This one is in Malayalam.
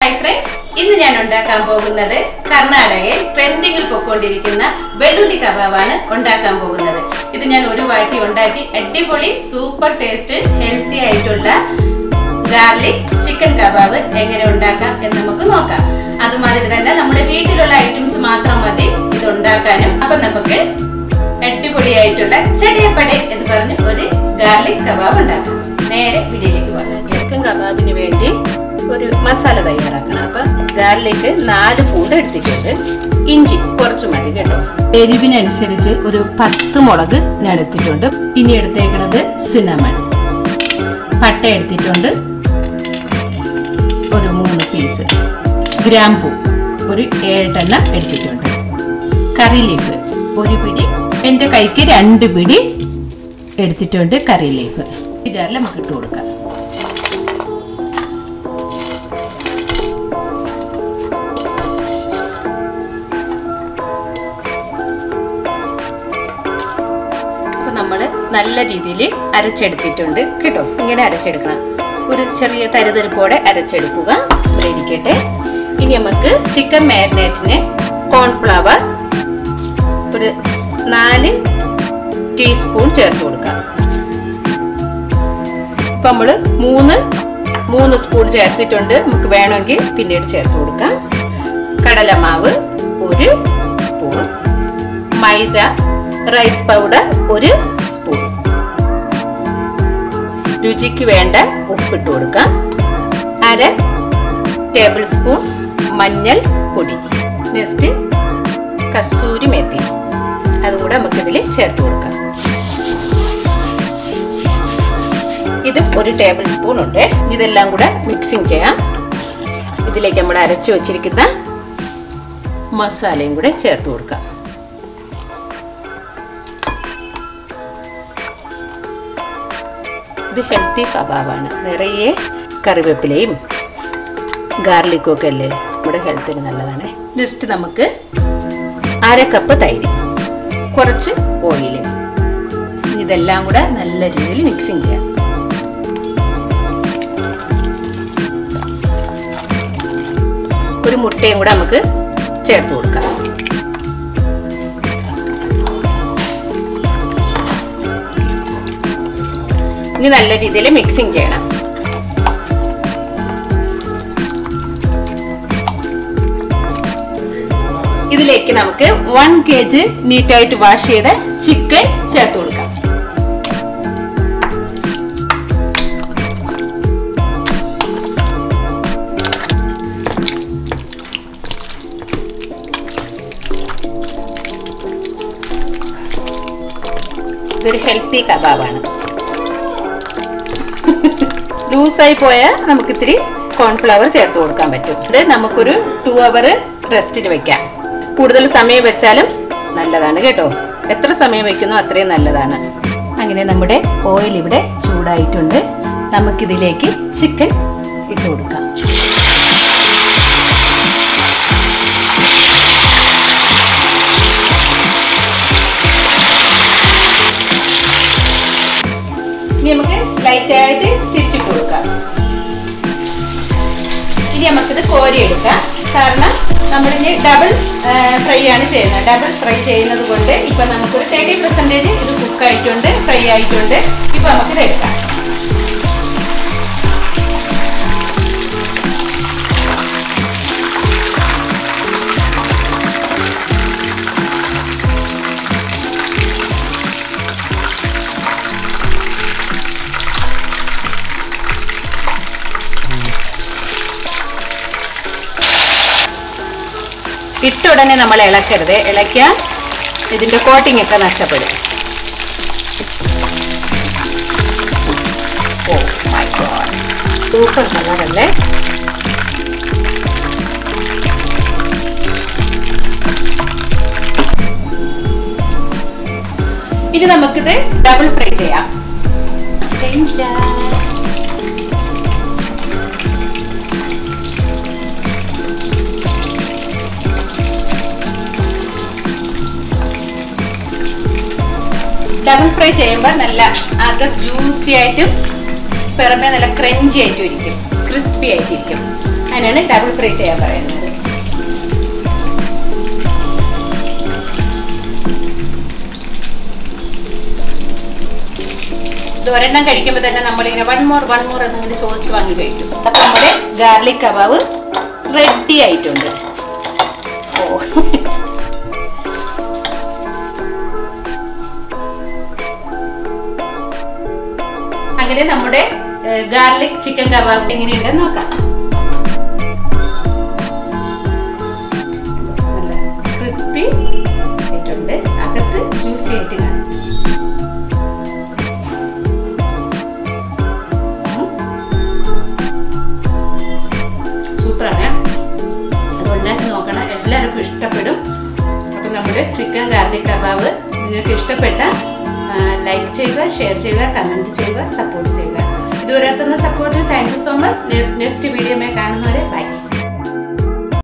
ഹായ് ഫ്രണ്ട്സ് ഇന്ന് ഞാൻ ഉണ്ടാക്കാൻ പോകുന്നത് കർണാടകയിൽ ട്രെൻഡിങ്ങിൽ പൊക്കോണ്ടിരിക്കുന്ന വെള്ളുള്ളി കബാബാണ് ഉണ്ടാക്കാൻ പോകുന്നത് ഇത് ഞാൻ ഒരു വാട്ടി ഉണ്ടാക്കി അടിപൊളി സൂപ്പർ ടേസ്റ്റ് ഹെൽത്തി ആയിട്ടുള്ള ഗാർലിക് ചിക്കൻ കബാബ് എങ്ങനെ ഉണ്ടാക്കാം എന്ന് നമുക്ക് നോക്കാം അതുമാതിരി തന്നെ നമ്മുടെ വീട്ടിലുള്ള ഐറ്റംസ് മാത്രം മതി ഇത് ഉണ്ടാക്കാനും അപ്പൊ നമുക്ക് അടിപൊളിയായിട്ടുള്ള ചെടിയപ്പട എന്ന് പറഞ്ഞ് ഒരു ഗാർലിക് കബാബ് ഉണ്ടാക്കാം നേരെ വീഡിയോയിലേക്ക് പോകാം ചിക്കൻ കബാബിന് വേണ്ടി ഒരു മസാല തയ്യാറാക്കണം അപ്പൊ ഗാർലിക് നാല് പൂണ്ട് എടുത്തിട്ടുണ്ട് ഇഞ്ചി കുറച്ച് മതി കേട്ടോ എരിവിനനുസരിച്ച് ഒരു പത്ത് മുളക് ഞാൻ എടുത്തിട്ടുണ്ട് ഇനി എടുത്തേക്കുന്നത് സിനമൺ പട്ട എടുത്തിട്ടുണ്ട് ഒരു മൂന്ന് പീസ് ഗ്രാമ്പൂ ഒരു ഏഴെണ്ണം എടുത്തിട്ടുണ്ട് കറി ലീഫ് ഒരു പിടി എൻ്റെ കൈക്ക് രണ്ട് പിടി എടുത്തിട്ടുണ്ട് കറി ലീഫ് ഈ ജാറിൽ നമുക്ക് ഇട്ട് കൊടുക്കാം അപ്പൊ നമ്മൾ നല്ല രീതിയിൽ അരച്ചെടുത്തിട്ടുണ്ട് കേട്ടോ ഇങ്ങനെ അരച്ചെടുക്കണം ഒരു ചെറിയ തരുതരിപ്പോടെ അരച്ചെടുക്കുക ഇവിടെ ഇരിക്കട്ടെ ഇനി നമുക്ക് ചിക്കൻ മാരിനേറ്റിന് കോൺഫ്ലവർ ഒരു നാല് ടീസ്പൂൺ ചേർത്ത് കൊടുക്കാം ഇപ്പൊ നമ്മള് മൂന്ന് മൂന്ന് സ്പൂൺ ചേർത്തിട്ടുണ്ട് നമുക്ക് വേണമെങ്കിൽ പിന്നീട് ചേർത്ത് കൊടുക്കാം കടലമാവ് ഒരു സ്പൂൺ മൈദ റൈസ് പൗഡർ ഒരു സ്പൂൺ രുചിക്ക് വേണ്ട ഉപ്പിട്ട് കൊടുക്കാം അര ടേബിൾ സ്പൂൺ മഞ്ഞൾ പൊടി നെക്സ്റ്റ് കസൂരി മെത്തി അതുകൂടെ നമുക്കിതിൽ ചേർത്ത് കൊടുക്കാം ഇത് ഒരു ടേബിൾ സ്പൂൺ ഉണ്ട് ഇതെല്ലാം കൂടെ മിക്സിങ് ചെയ്യാം ഇതിലേക്ക് നമ്മൾ അരച്ചു വച്ചിരിക്കുന്ന മസാലയും കൂടെ ചേർത്ത് കൊടുക്കാം ഇത് ഹെൽത്തി കബാബാണ് നിറയെ കറിവേപ്പിലയും ഗാർലിക്കും ഒക്കെ അല്ലേ നമ്മുടെ ഹെൽത്തിന് നല്ലതാണ് ജസ്റ്റ് നമുക്ക് അര കപ്പ് തൈര് കുറച്ച് ഓയിൽ ഇതെല്ലാം കൂടെ നല്ല രീതിയിൽ മിക്സിങ് ചെയ്യാം ഒരു മുട്ടയും കൂടെ നമുക്ക് ചേർത്ത് കൊടുക്കാം ഇനി നല്ല രീതിയിൽ മിക്സിങ് ചെയ്യണം ഇതിലേക്ക് നമുക്ക് വൺ കെ ജി നീറ്റായിട്ട് വാഷ് ചെയ്ത ചിക്കൻ ചേർത്ത് കൊടുക്കാം ഇതൊരു ഹെൽത്തി കബാബാണ് ലൂസായി പോയാൽ നമുക്ക് ഇത്തിരി കോൺഫ്ലവർ ചേർത്ത് കൊടുക്കാൻ പറ്റും ഇത് നമുക്കൊരു ടു അവർ റെസ്റ്റിന് വെക്കാം കൂടുതൽ സമയം വെച്ചാലും നല്ലതാണ് കേട്ടോ എത്ര സമയം വെക്കുന്നോ അത്രയും നല്ലതാണ് അങ്ങനെ നമ്മുടെ ഓയിൽ ഇവിടെ ചൂടായിട്ടുണ്ട് നമുക്കിതിലേക്ക് ചിക്കൻ ഇട്ട് കൊടുക്കാം ഇനി നമുക്ക് ലൈറ്റ് ആയിട്ട് തിരിച്ചിട്ട് കൊടുക്കാം ഇനി നമുക്കിത് കോരിയെടുക്കാം കാരണം നമ്മളിനി ഡബിൾ ഫ്രൈ ആണ് ചെയ്യുന്നത് ഡബിൾ ഫ്രൈ ചെയ്യുന്നത് കൊണ്ട് ഇപ്പൊ നമുക്കൊരു തേർട്ടി പെർസെൻറ്റേജ് ഇത് കുക്ക് ആയിട്ടുണ്ട് ഫ്രൈ ആയിട്ടുണ്ട് ഇപ്പൊ നമുക്കിത് എടുക്കാം ഇട്ട ഉടനെ നമ്മൾ ഇളക്കരുത് ഇളക്കിയാൽ ഇതിന്റെ കോട്ടിംഗ് ഒക്കെ നഷ്ടപ്പെടും ഓ മൈ ഗോഡ് സൂപ്പർ കളറല്ലേ ഇനി നമുക്കിത് ഡബിൾ ഫ്രൈ ചെയ്യാം ഡബിൾ ഫ്രൈ ചെയ്യുമ്പോൾ നല്ല അകം ജ്യൂസി ആയിട്ടും പിറമെ നല്ല ക്രഞ്ചി ആയിട്ടും ഇരിക്കും ക്രിസ്പി ആയിട്ടിരിക്കും അങ്ങനെയാണ് ഡബിൾ ഫ്രൈ ചെയ്യാൻ പറയുന്നത് ഇത് ഒരെണ്ണം കഴിക്കുമ്പോൾ തന്നെ നമ്മളിങ്ങനെ വൺ മോർ വൺ മോർ എന്നിങ്ങനെ ചോദിച്ച് വാങ്ങി കഴിക്കും അപ്പം നമ്മുടെ ഗാർലിക് കബാബ് റെഡി ആയിട്ടുണ്ട് ഓ അങ്ങനെ നമ്മുടെ ഗാർലിക് ചിക്കൻ കബാബ് എങ്ങനെയുണ്ടെന്ന് നോക്കാം നല്ല ക്രിസ്പി ആയിട്ടുണ്ട് അകത്ത് ജ്യൂസി ആയിട്ട് കാണും സൂപ്പറാണ് അത് ഉണ്ടാക്കി നോക്കണം എല്ലാവർക്കും ഇഷ്ടപ്പെടും അപ്പം നമ്മുടെ ചിക്കൻ ഗാർലിക് കബാബ് നിങ്ങൾക്ക് ഇഷ്ടപ്പെട്ട ലൈക്ക് ചെയ്യുക ഷെയർ ചെയ്യുക കമൻറ്റ് ചെയ്യുക സപ്പോർട്ട് ചെയ്യുക ഇതുവരെ തന്ന സപ്പോർട്ടിന് thank you so much next video കാണുന്നവരെ ബൈ